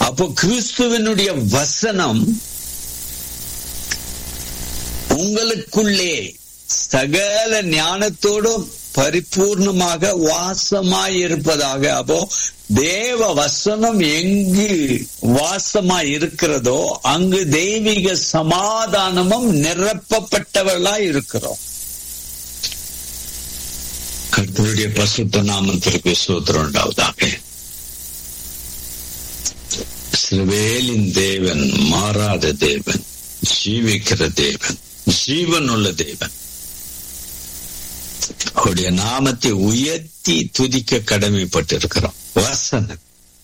அப்போ கிறிஸ்துவனுடைய வசனம் உங்களுக்குள்ளே சகல ஞானத்தோடும் பரிபூர்ணமாக வாசமாய் இருப்பதாக அப்போ தேவ வசனம் எங்கு வாசமாய் இருக்கிறதோ அங்கு தெய்வீக சமாதானமும் நிரப்பப்பட்டவர்களாய் இருக்கிறோம் கர்த்தருடைய பசுத்த நாமத்திற்கு சூத்திரம் உண்டாவதாக இஸ்ரவேலின் தேவன் மாறாத தேவன் ஜீவிக்கிற தேவன் ஜீவன் உள்ள தேவன் அவருடைய நாமத்தை உயர்த்தி துதிக்க கடமைப்பட்டிருக்கிறோம் வசனம்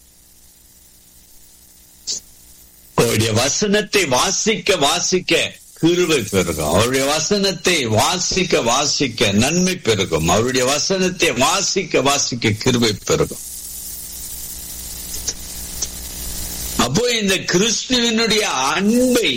அவருடைய வசனத்தை வாசிக்க வாசிக்க கிருவை பெருகும் அவருடைய வசனத்தை வாசிக்க வாசிக்க நன்மை பெருகும் அவருடைய வசனத்தை வாசிக்க வாசிக்க கிருவை பெருகும் அப்போ இந்த கிறிஸ்துவனுடைய அன்பை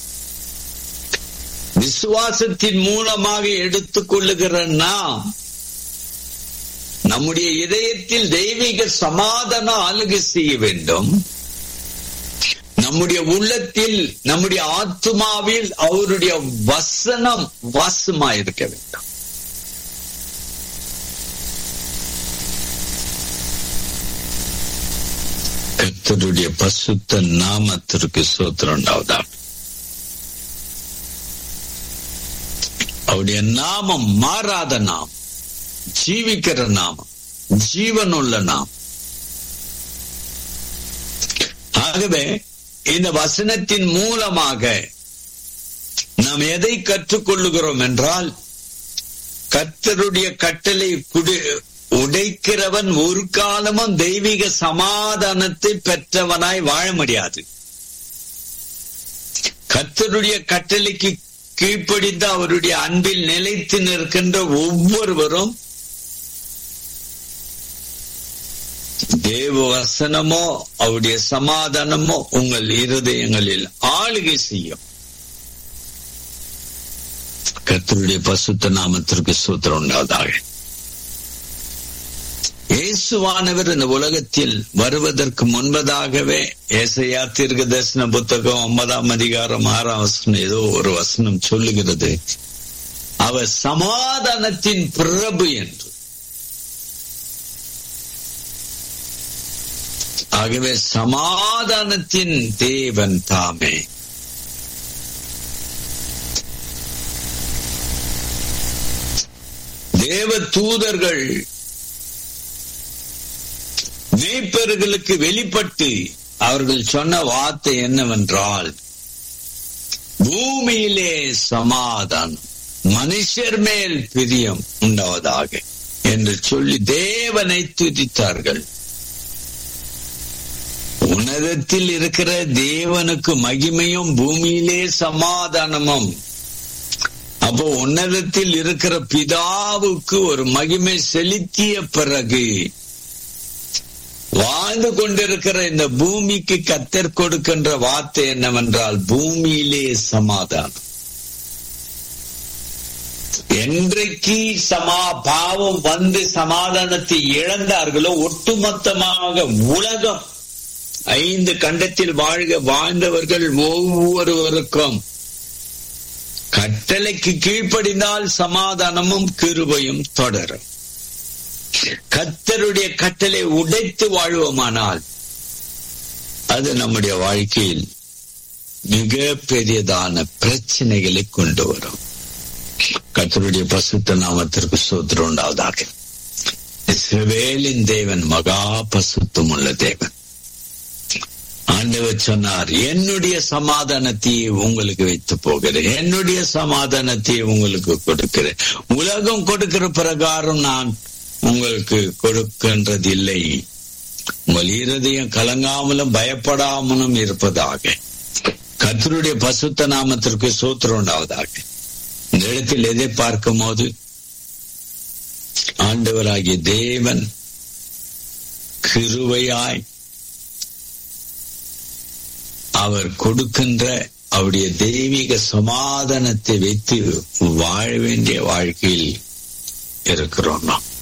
விசுவாசத்தின் மூலமாக எடுத்துக் கொள்ளுகிற நாம் நம்முடைய இதயத்தில் தெய்வீக சமாதானம் ஆளுகை செய்ய வேண்டும் நம்முடைய உள்ளத்தில் நம்முடைய ஆத்மாவில் அவருடைய வசனம் வாசமாயிருக்க வேண்டும் கர்த்தருடைய பசுத்த நாமத்திற்கு சோத்திரம் உண்டாவதாக அவருடைய நாமம் மாறாத நாம் ஜீவிக்கிற நாமம் ஜீவனுள்ள நாம் ஆகவே இந்த வசனத்தின் மூலமாக நாம் எதை கற்றுக்கொள்ளுகிறோம் என்றால் கர்த்தருடைய கட்டளை குடி உடைக்கிறவன் ஒரு காலமும் தெய்வீக சமாதானத்தை பெற்றவனாய் வாழ முடியாது கர்த்தருடைய கட்டளைக்கு கீழ்ப்படிந்து அவருடைய அன்பில் நிலைத்து நிற்கின்ற ஒவ்வொருவரும் தேவ வசனமோ அவருடைய சமாதானமோ உங்கள் இருதயங்களில் ஆளுகை செய்யும் கர்த்தருடைய பசுத்த நாமத்திற்கு சூத்திரம் உண்டாவதாக இயேசுவானவர் இந்த உலகத்தில் வருவதற்கு முன்பதாகவே ஏசையா தீர்க்க தரிசன புத்தகம் ஒன்பதாம் அதிகாரம் ஆறாம் வசனம் ஏதோ ஒரு வசனம் சொல்லுகிறது அவர் சமாதானத்தின் பிரபு என்று ஆகவே சமாதானத்தின் தேவன் தாமே தேவ தூதர்கள் மேய்ப்பர்களுக்கு வெளிப்பட்டு அவர்கள் சொன்ன வார்த்தை என்னவென்றால் பூமியிலே சமாதானம் மனுஷர் மேல் பிரியம் உண்டாவதாக என்று சொல்லி தேவனை துதித்தார்கள் உன்னதத்தில் இருக்கிற தேவனுக்கு மகிமையும் பூமியிலே சமாதானமும் அப்போ உன்னதத்தில் இருக்கிற பிதாவுக்கு ஒரு மகிமை செலுத்திய பிறகு வாழ்ந்து கொண்டிருக்கிற இந்த பூமிக்கு கத்தர் கொடுக்கின்ற வார்த்தை என்னவென்றால் பூமியிலே சமாதானம் என்றைக்கு சமா பாவம் வந்து சமாதானத்தை இழந்தார்களோ ஒட்டுமொத்தமாக உலகம் ஐந்து கண்டத்தில் வாழ்க வாழ்ந்தவர்கள் ஒவ்வொருவருக்கும் கட்டளைக்கு கீழ்ப்படிந்தால் சமாதானமும் கிருபையும் தொடரும் கத்தருடைய கட்டளை உடைத்து வாழ்வோமானால் அது நம்முடைய வாழ்க்கையில் மிக பெரியதான பிரச்சனைகளை கொண்டு வரும் கத்தருடைய பசுத்த நாமத்திற்கு சோத்திரம் உண்டாவதாக இஸ்ரவேலின் தேவன் மகா பசுத்தம் உள்ள தேவன் ஆண்டவர் சொன்னார் என்னுடைய சமாதானத்தை உங்களுக்கு வைத்து போகிறேன் என்னுடைய சமாதானத்தை உங்களுக்கு கொடுக்கிறேன் உலகம் கொடுக்கிற பிரகாரம் நான் உங்களுக்கு கொடுக்கின்றதில்லை உங்கள் இருதயம் கலங்காமலும் பயப்படாமலும் இருப்பதாக கத்தருடைய பசுத்த நாமத்திற்கு சூத்திரம் உண்டாவதாக இந்த இடத்தில் எதை பார்க்கும் போது ஆண்டவராகிய தேவன் கிருவையாய் அவர் கொடுக்கின்ற அவருடைய தெய்வீக சமாதானத்தை வைத்து வாழ வேண்டிய வாழ்க்கையில் இருக்கிறோம் நாம்